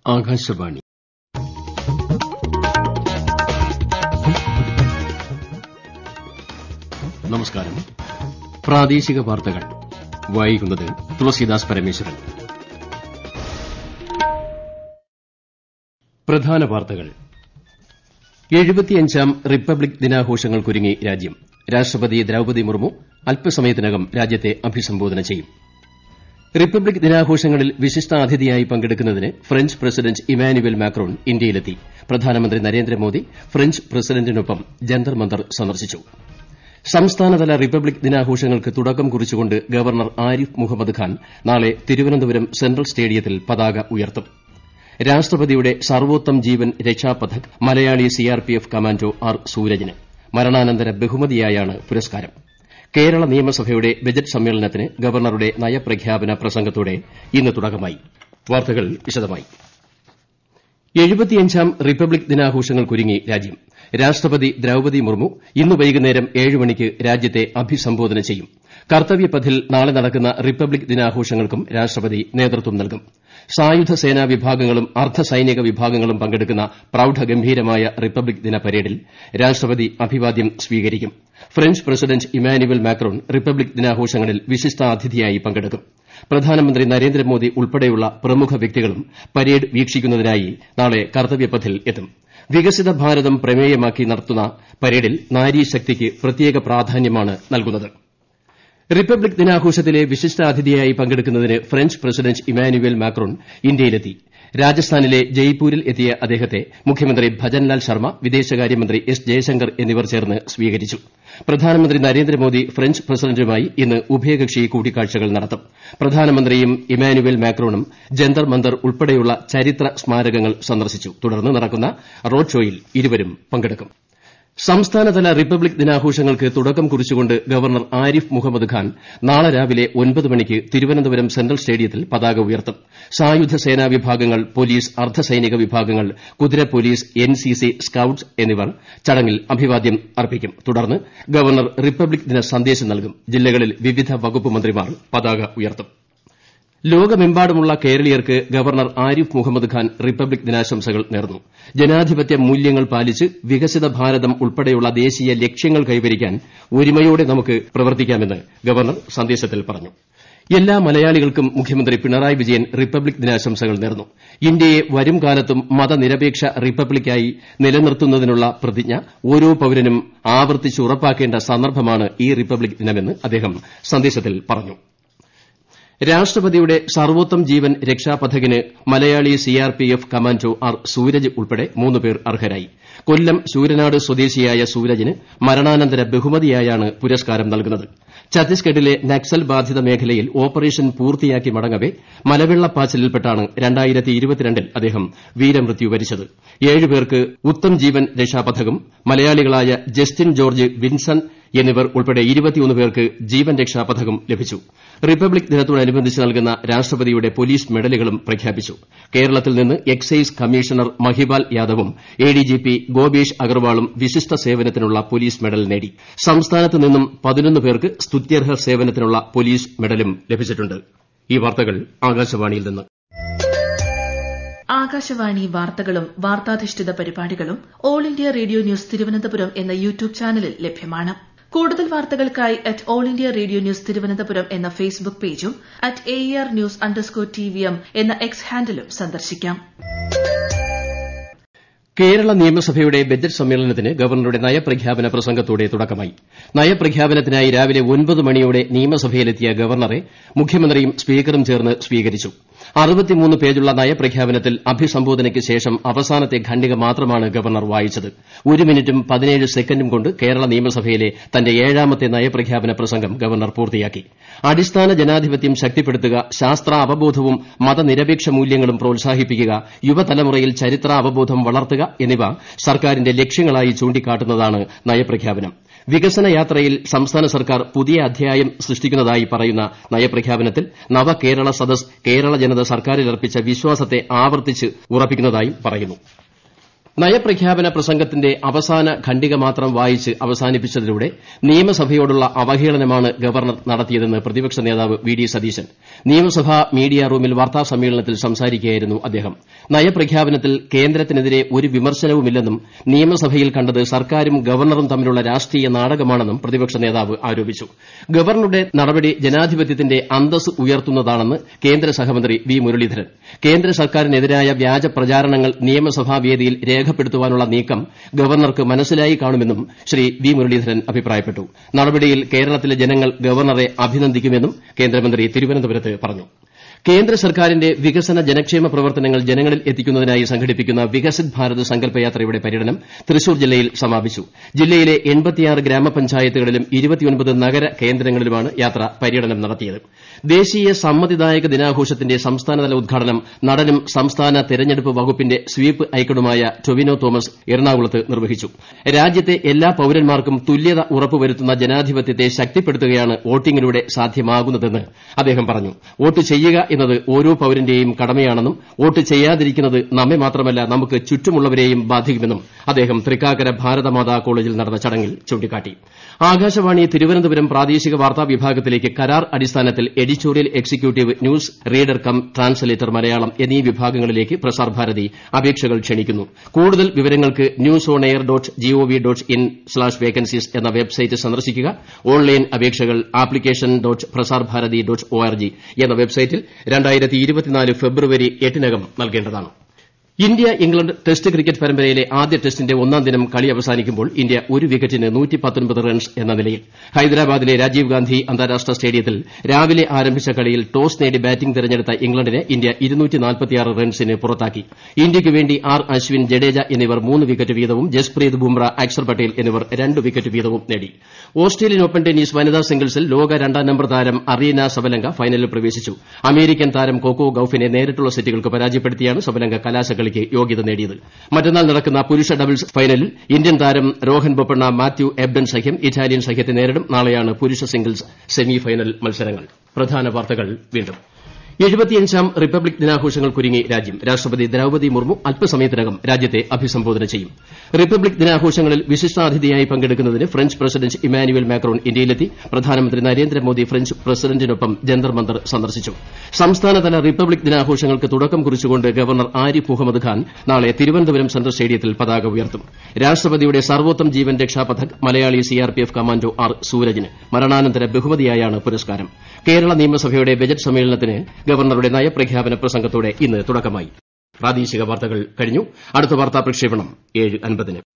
ആകാശവാണി നമസ്കാരം പ്രാദേശിക വാർത്തകൾ വായിക്കുന്നത് തുളസീദാസ് പരമേശ്വരൻ പ്രധാന വാർത്തകൾ എഴുപത്തിയഞ്ചാം റിപ്പബ്ലിക് ദിനാഘോഷങ്ങൾക്കൊരുങ്ങി രാജ്യം രാഷ്ട്രപതി ദ്രൌപദി മുർമു അല്പസമയത്തിനകം രാജ്യത്തെ അഭിസംബോധന ചെയ്യും റിപ്പബ്ലിക് ദിനാഘോഷങ്ങളിൽ വിശിഷ്ടാതിഥിയായി പങ്കെടുക്കുന്നതിന് ഫ്രഞ്ച് പ്രസിഡന്റ് ഇമാനുവൽ മാക്രോൺ ഇന്ത്യയിലെത്തി പ്രധാനമന്ത്രി നരേന്ദ്രമോദി ഫ്രഞ്ച് പ്രസിഡന്റിനൊപ്പം ജന്തർ മന്ദർ സന്ദർശിച്ചു സംസ്ഥാനതല റിപ്പബ്ലിക് ദിനാഘോഷങ്ങൾക്ക് തുടക്കം കുറിച്ചുകൊണ്ട് ഗവർണർ ആരിഫ് മുഹമ്മദ് ഖാൻ നാളെ തിരുവനന്തപുരം സെൻട്രൽ സ്റ്റേഡിയത്തിൽ പതാക ഉയർത്തും രാഷ്ട്രപതിയുടെ Sarvottam Jeevan Raksha Padak Malayali CRPF commando R സൂരജിന് മരണാനന്തര ബഹുമതിയായാണ് പുരസ്കാരം കേരള നിയമസഭയുടെ ബജറ്റ് സമ്മേളനത്തിന് ഗവർണറുടെ നയപ്രഖ്യാപന പ്രസംഗത്തോടെ ഇന്ന് തുടക്കമായി വാർത്തകൾ വിശദമായി എഴുപത്തിയഞ്ചാം റിപ്പബ്ലിക് ദിനാഘോഷങ്ങൾക്കൊരുങ്ങി രാജ്യം രാഷ്ട്രപതി ദ്രൌപദി മുർമു ഇന്ന് വൈകുന്നേരം ഏഴ് മണിക്ക് രാജ്യത്തെ അഭിസംബോധന ചെയ്യും കർത്തവ്യപഥിൽ നാളെ നടക്കുന്ന റിപ്പബ്ലിക് ദിനാഘോഷങ്ങൾക്കും രാഷ്ട്രപതി നേതൃത്വം നൽകും സായുധ സേനാ വിഭാഗങ്ങളും അർദ്ധ സൈനിക വിഭാഗങ്ങളും പങ്കെടുക്കുന്ന പ്രൌഢഗംഭീരമായ റിപ്പബ്ലിക് ദിന പരേഡിൽ രാഷ്ട്രപതി അഭിവാദ്യം സ്വീകരിക്കും French president Emmanuel Macron republic ദിനാഘോഷങ്ങളിൽ വിശിഷ്ടാതിഥിയായി പങ്കെടുക്കും പ്രധാനമന്ത്രി നരേന്ദ്രമോദി ഉൾപ്പെടെയുള്ള പ്രമുഖ വ്യക്തികളും പരേഡ് വീക്ഷിക്കുന്നതിനായി നാളെ കർത്തവ്യപഥിൽ എത്തും വികസിത ഭാരതം പ്രമേയമാക്കി നടത്തുന്ന പരേഡിൽ നാരീശക്തിക്ക് പ്രത്യേക പ്രാധാന്യമാണ് നൽകുന്നത് റിപ്പബ്ലിക് ദിനാഘോഷത്തിലെ വിശിഷ്ടാതിഥിയായി പങ്കെടുക്കുന്നതിന് ഫ്രഞ്ച് പ്രസിഡന്റ് ഇമാനുവൽ മാക്രോൺ ഇന്ത്യയിലെത്തി രാജസ്ഥാനിലെ ജയ്പൂരിൽ എത്തിയ അദ്ദേഹത്തെ മുഖ്യമന്ത്രി ഭജൻലാൽ ശർമ്മ വിദേശകാര്യമന്ത്രി എസ് ജയശങ്കർ എന്നിവർ ചേർന്ന് സ്വീകരിച്ചു പ്രധാനമന്ത്രി നരേന്ദ്രമോദി ഫ്രഞ്ച് പ്രസിഡന്റുമായി ഇന്ന് ഉഭയകക്ഷി കൂടിക്കാഴ്ചകൾ നടത്തും പ്രധാനമന്ത്രിയും ഇമാനുവൽ മാക്രോണും ജന്തർ മന്ദർ ഉൾപ്പെടെയുള്ള ചരിത്ര സ്മാരകങ്ങൾ സന്ദർശിച്ചു തുടർന്ന് നടക്കുന്ന റോഡ് ഷോയിൽ ഇരുവരും പങ്കെടുക്കും സംസ്ഥാനതല റിപ്പബ്ലിക് ദിനാഘോഷങ്ങൾക്ക് തുടക്കം കുറിച്ചുകൊണ്ട് ഗവർണർ ആരിഫ് മുഹമ്മദ് ഖാൻ നാളെ രാവിലെ ഒൻപത് മണിക്ക് തിരുവനന്തപുരം സെൻട്രൽ സ്റ്റേഡിയത്തിൽ പതാക ഉയർത്തും സായുധ സേനാ വിഭാഗങ്ങൾ പോലീസ് അർദ്ധസൈനിക വിഭാഗങ്ങൾ കുതിര പോലീസ് എൻസിസി സ്കൌട്ട്സ് എന്നിവർ ചടങ്ങിൽ അഭിവാദ്യം അർപ്പിക്കും തുടർന്ന് ഗവർണർ റിപ്പബ്ലിക് ദിന സന്ദേശം നൽകും ജില്ലകളിൽ വിവിധ വകുപ്പ് മന്ത്രിമാർ പതാക ഉയർത്തും ലോകമെമ്പാടുമുള്ള കേരളീയർക്ക് ഗവർണർ ആരിഫ് മുഹമ്മദ് ഖാൻ റിപ്പബ്ലിക് ദിനാശംസകൾ നേർന്നു ജനാധിപത്യ മൂല്യങ്ങൾ പാലിച്ച് വികസിത ഭാരതം ഉൾപ്പെടെയുള്ള ദേശീയ ലക്ഷ്യങ്ങൾ കൈവരിക്കാൻ ഒരുമയോടെ നമുക്ക് പ്രവർത്തിക്കാമെന്ന് ഗവർണർ സന്ദേശത്തിൽ പറഞ്ഞു എല്ലാ മലയാളികൾക്കും മുഖ്യമന്ത്രി പിണറായി വിജയൻ റിപ്പബ്ലിക് ദിനാശംസകൾ നേർന്നു ഇന്ത്യയെ വരും കാലത്തും മതനിരപേക്ഷ റിപ്പബ്ലിക്കായി നിലനിർത്തുന്നതിനുള്ള പ്രതിജ്ഞ ഓരോ പൌരനും ആവർത്തിച്ച് ഉറപ്പാക്കേണ്ട സന്ദർഭമാണ് ഈ റിപ്പബ്ലിക് ദിനമെന്ന് അദ്ദേഹം സന്ദേശത്തിൽ പറഞ്ഞു രാഷ്ട്രപതിയുടെ സർവോത്തം ജീവൻ രക്ഷാപഥകിന് Malayali CRPF commando R Suraj ഉൾപ്പെടെ മൂന്ന് പേർ അർഹരായി കൊല്ലം ശൂരനാട് സ്വദേശിയായ സൂരജിന് മരണാനന്തര ബഹുമതിയായാണ് പുരസ്കാരം നൽകുന്നത് ഛത്തീസ്ഗഡിലെ നക്സൽ ബാധിത മേഖലയിൽ ഓപ്പറേഷൻ പൂർത്തിയാക്കി മടങ്ങവെ മലവെള്ളപ്പാച്ചിലിൽപ്പെട്ടാണ് ൽ അദ്ദേഹം വീരമൃത്യു വരിച്ചത് ഏഴ് പേർക്ക് ഉത്തം ജീവൻ രക്ഷാപഥകും മലയാളികളായ ജസ്റ്റിൻ ജോർജ് വിൻസൺ എന്നിവർ ഉൾപ്പെടെ പേർക്ക് ജീവൻ രക്ഷാ പഥകം ലഭിച്ചു റിപ്പബ്ലിക് ദിനത്തോടനുബന്ധിച്ച് നൽകുന്ന രാഷ്ട്രപതിയുടെ പോലീസ് മെഡലുകളും പ്രഖ്യാപിച്ചു കേരളത്തിൽ നിന്ന് എക്സൈസ് കമ്മീഷണർ മഹിപാൽ യാദവും എഡിജിപി ഗോപേഷ് അഗർവാളും വിശിഷ്ട സേവനത്തിനുള്ള പോലീസ് മെഡൽ നേടി സംസ്ഥാനത്ത് നിന്നും പതിനൊന്ന് പേർക്ക് സ്തുത്യർഹ സേവനത്തിനുള്ള പോലീസ് മെഡലും ലഭിച്ചിട്ടുണ്ട് ഈ വാർത്തകൾ ആകാശവാണിയിൽ നിന്ന് ആകാശവാണി വാർത്തകളും വാർത്താധിഷ്ഠിത പരിപാടികളും all India radio news Thiruvananthapuram എന്ന യൂട്യൂബ് ചാനലിൽ ലഭ്യമാണ് കൂടുതൽ വാർത്തകൾക്കായി at all India radio news Thiruvananthapuram എന്ന ഫേസ്ബുക്ക് പേജും at A R news underscore T V M എന്ന എക്സ് ഹാൻഡിലും സന്ദർശിക്കാം കേരള നിയമസഭയുടെ ബജറ്റ് സമ്മേളനത്തിന് ഗവർണറുടെ നയപ്രഖ്യാപന പ്രസംഗത്തോടെ തുടക്കമായി നയപ്രഖ്യാപനത്തിനായി രാവിലെ ഒൻപത് മണിയോടെ നിയമസഭയിലെത്തിയ ഗവർണറെ മുഖ്യമന്ത്രിയും സ്പീക്കറും ചേർന്ന് സ്വീകരിച്ചു പേജുള്ള നയപ്രഖ്യാപനത്തിൽ അഭിസംബോധനയ്ക്ക് ശേഷം അവസാനത്തെ ഖണ്ഡിക മാത്രമാണ് ഗവർണർ വായിച്ചത് ഒരു മിനിറ്റും പതിനേഴ് സെക്കൻഡും കൊണ്ട് കേരള നിയമസഭയിലെ തന്റെ ഏഴാമത്തെ നയപ്രഖ്യാപന പ്രസംഗം ഗവർണർ പൂർത്തിയാക്കി അടിസ്ഥാന ജനാധിപത്യം ശക്തിപ്പെടുത്തുക ശാസ്ത്ര അവബോധവും മതനിരപേക്ഷ മൂല്യങ്ങളും പ്രോത്സാഹിപ്പിക്കുക യുവതലമുറയിൽ ചരിത്ര അവബോധം വളർത്തുക എന്നിവ സർക്കാരിന്റെ ലക്ഷ്യങ്ങളായി ചൂണ്ടിക്കാട്ടുന്നതാണ് നയപ്രഖ്യാപനം വികസന യാത്രയിൽ സംസ്ഥാന സർക്കാർ പുതിയ അധ്യായം സൃഷ്ടിക്കുന്നതായി പറയുന്ന നയപ്രഖ്യാപനത്തിൽ നവകേരള സദസ് കേരള ജനത സർക്കാരിലർപ്പിച്ച വിശ്വാസത്തെ ആവർത്തിച്ച് ഉറപ്പിക്കുന്നതായും പറയുന്നു നയപ്രഖ്യാപന പ്രസംഗത്തിന്റെ അവസാന ഖണ്ഡിക മാത്രം വായിച്ച് അവസാനിപ്പിച്ചതിലൂടെ നിയമസഭയോടുള്ള അവഹേളനമാണ് ഗവർണർ നടത്തിയതെന്ന് പ്രതിപക്ഷ നേതാവ് വി ഡി സതീശൻ നിയമസഭാ മീഡിയ റൂമിൽ വാർത്താസമ്മേളനത്തിൽ സംസാരിക്കുകയായിരുന്നു അദ്ദേഹം നയപ്രഖ്യാപനത്തിൽ കേന്ദ്രത്തിനെതിരെ ഒരു വിമർശനവുമില്ലെന്നും നിയമസഭയിൽ കണ്ടത് സർക്കാരും ഗവർണറും തമ്മിലുള്ള രാഷ്ട്രീയ നാടകമാണെന്നും പ്രതിപക്ഷ നേതാവ് ആരോപിച്ചു ഗവർണറുടെ നടപടി ജനാധിപത്യത്തിന്റെ അന്തസ് ഉയർത്തുന്നതാണെന്ന് കേന്ദ്ര സഹമന്ത്രി വി മുരളീധരൻ കേന്ദ്ര സർക്കാരിനെതിരായ വ്യാജ പ്രചാരണങ്ങൾ നിയമസഭാ വേദിയിൽ രേഖപ്പെടുത്തുവാനുള്ള നീക്കം ഗവർണർക്ക് മനസ്സിലായി കാണുമെന്നും ശ്രീ വി മുരളീധരൻ അഭിപ്രായപ്പെട്ടു നടപടിയിൽ കേരളത്തിലെ ജനങ്ങൾ ഗവർണറെ അഭിനന്ദിക്കുമെന്നും കേന്ദ്രമന്ത്രി തിരുവനന്തപുരത്ത് പറഞ്ഞു കേന്ദ്ര സർക്കാരിന്റെ വികസന ജനക്ഷേമ പ്രവർത്തനങ്ങൾ ജനങ്ങളിൽ എത്തിക്കുന്നതിനായി സംഘടിപ്പിക്കുന്ന വികസിത് ഭാരത് സങ്കല്പയാത്രയുടെ പര്യടനം തൃശൂർ ജില്ലയിൽ സമാപിച്ചു ജില്ലയിലെ ഗ്രാമപഞ്ചായത്തുകളിലും നഗര കേന്ദ്രങ്ങളിലുമാണ് യാത്ര പര്യടനം നടത്തിയത് ദേശീയ സമ്മതിദായക ദിനാഘോഷത്തിന്റെ സംസ്ഥാനതല ഉദ്ഘാടനം നടനും സംസ്ഥാന തെരഞ്ഞെടുപ്പ് വകുപ്പിന്റെ സ്വീപ്പ് ഐക്കണുമായ ടൊവിനോ തോമസ് എറണാകുളത്ത് നിർവഹിച്ചു രാജ്യത്തെ എല്ലാ പൌരന്മാർക്കും തുല്യത ഉറപ്പുവരുത്തുന്ന ജനാധിപത്യത്തെ ശക്തിപ്പെടുത്തുകയാണ് വോട്ടിംഗിലൂടെ സാധ്യമാകുന്നതെന്ന് അദ്ദേഹം പറഞ്ഞു വോട്ട് ചെയ്യുക എന്നത് ഓരോ പൌരന്റെയും കടമയാണെന്നും വോട്ട് ചെയ്യാതിരിക്കുന്നത് നമ്മെ മാത്രമല്ല നമുക്ക് ചുറ്റുമുള്ളവരെയും ബാധിക്കുമെന്നും അദ്ദേഹം തൃക്കാക്കര ഭാരതമാതാ കോളേജിൽ നടന്ന ചടങ്ങിൽ ചൂണ്ടിക്കാട്ടി ആകാശവാണി തിരുവനന്തപുരം പ്രാദേശിക വാർത്താ വിഭാഗത്തിലേക്ക് കരാർ അടിസ്ഥാനത്തിൽ editorial executive news reader cum translator Malayalam എന്നീ വിഭാഗങ്ങളിലേക്ക് പ്രസാർ ഭാരതി അപേക്ഷകൾ ക്ഷണിക്കുന്നു കൂടുതൽ വിവരങ്ങൾക്ക് news on air dot GOV dot in slash vacancies എന്ന വെബ്സൈറ്റ് സന്ദർശിക്കുക ഓൺലൈൻ അപേക്ഷകൾ application dot Prasar Bharati dot ORG എന്ന വെബ്സൈറ്റിൽ ഫെബ്രുവരി എട്ടിനകം നൽകേണ്ടതാണ് ഇന്ത്യ ഇംഗ്ലണ്ട് ടെസ്റ്റ് ക്രിക്കറ്റ് പരമ്പരയിലെ ആദ്യ ടെസ്റ്റിന്റെ ഒന്നാം ദിനം കളി അവസാനിക്കുമ്പോൾ ഇന്ത്യ ഒരു വിക്കറ്റിന് റൺസ് എന്ന നിലയിൽ ഹൈദരാബാദിലെ രാജീവ് ഗാന്ധി അന്താരാഷ്ട്ര സ്റ്റേഡിയത്തിൽ രാവിലെ ആരംഭിച്ച കളിയിൽ ടോസ് നേടി ബാറ്റിംഗ് തെരഞ്ഞെടുത്ത ഇംഗ്ലണ്ടിനെ ഇന്ത്യ റൺസിന് പുറത്താക്കി ഇന്ത്യയ്ക്ക് വേണ്ടി ആർ അശ്വിൻ ജഡേജ എന്നിവർ മൂന്ന് വിക്കറ്റ് വീതവും ജസ്പ്രീത് ബുംറ അക്ഷർ പട്ടേൽ എന്നിവർ രണ്ട് വിക്കറ്റ് വീതവും നേടി ഓസ്ട്രേലിയൻ ഓപ്പൺ ടെന്നീസ് വനിതാ സിംഗിൾസിൽ ലോക രണ്ടാം നമ്പർ താരം അറീന സബലങ്ക ഫൈനലിൽ പ്രവേശിച്ചു അമേരിക്കൻ താരം കൊക്കോ ഗൌഫിനെ നേരിട്ടുള്ള സെറ്റുകൾക്ക് പരാജയപ്പെടുത്തിയാണ് സബലങ്ക കലാശക്കളിക്ക് യോഗ്യത നേടിയത് മറ്റന്നാൾ നടക്കുന്ന പുരുഷ ഡബിൾസ് ഫൈനലിൽ ഇന്ത്യൻ താരം രോഹൻ ബൊപ്പണ്ണ മാത്യു എബ്ഡൻ സഖ്യം ഇറ്റാലിയൻ സഖ്യത്തെ നേരിടും നാളെയാണ് പുരുഷ സിംഗിൾസ് സെമി ഫൈനൽ മത്സരങ്ങൾ പ്രധാന വാർത്തകൾ വീണ്ടും എഴുപത്തിയഞ്ചാം റിപ്പബ്ലിക് ദിനാഘോഷങ്ങൾക്കൊരുങ്ങി രാജ്യം രാഷ്ട്രപതി ദ്രൌപതി മുർമു അല്പസമയത്തിനകം രാജ്യത്തെ അഭിസംബോധന ചെയ്യും റിപ്പബ്ലിക് ദിനാഘോഷങ്ങളിൽ വിശിഷ്ടാതിഥിയായി പങ്കെടുക്കുന്നതിന് ഫ്രഞ്ച് പ്രസിഡന്റ് ഇമാനുവൽ മാക്രോൺ ഇന്ത്യയിലെത്തി പ്രധാനമന്ത്രി നരേന്ദ്രമോദി ഫ്രഞ്ച് പ്രസിഡന്റിനൊപ്പം ജന്തർ മന്ദർ സന്ദർശിച്ചു സംസ്ഥാനതല റിപ്പബ്ലിക് ദിനാഘോഷങ്ങൾക്ക് തുടക്കം കുറിച്ചുകൊണ്ട് ഗവർണർ ആരിഫ് മുഹമ്മദ് ഖാൻ നാളെ തിരുവനന്തപുരം സെൻട്രൽ സ്റ്റേഡിയത്തിൽ പതാക ഉയർത്തും രാഷ്ട്രപതിയുടെ Sarvottam Jeevan Raksha Padak Malayali CRPF commando R സൂരജിന് മരണാനന്തര ബഹുമതിയായാണ് പുരസ്കാരം കേരള നിയമസഭയുടെ ബജറ്റ് സമ്മേളനത്തിന് ഗവർണറുടെ നയപ്രഖ്യാപന പ്രസംഗത്തോടെ ഇന്ന് തുടക്കമായി പ്രാദേശിക വാർത്തകൾ കഴിഞ്ഞു അടുത്ത വാർത്താ പ്രക്ഷേപണം ഏഴ് അൻപതിന്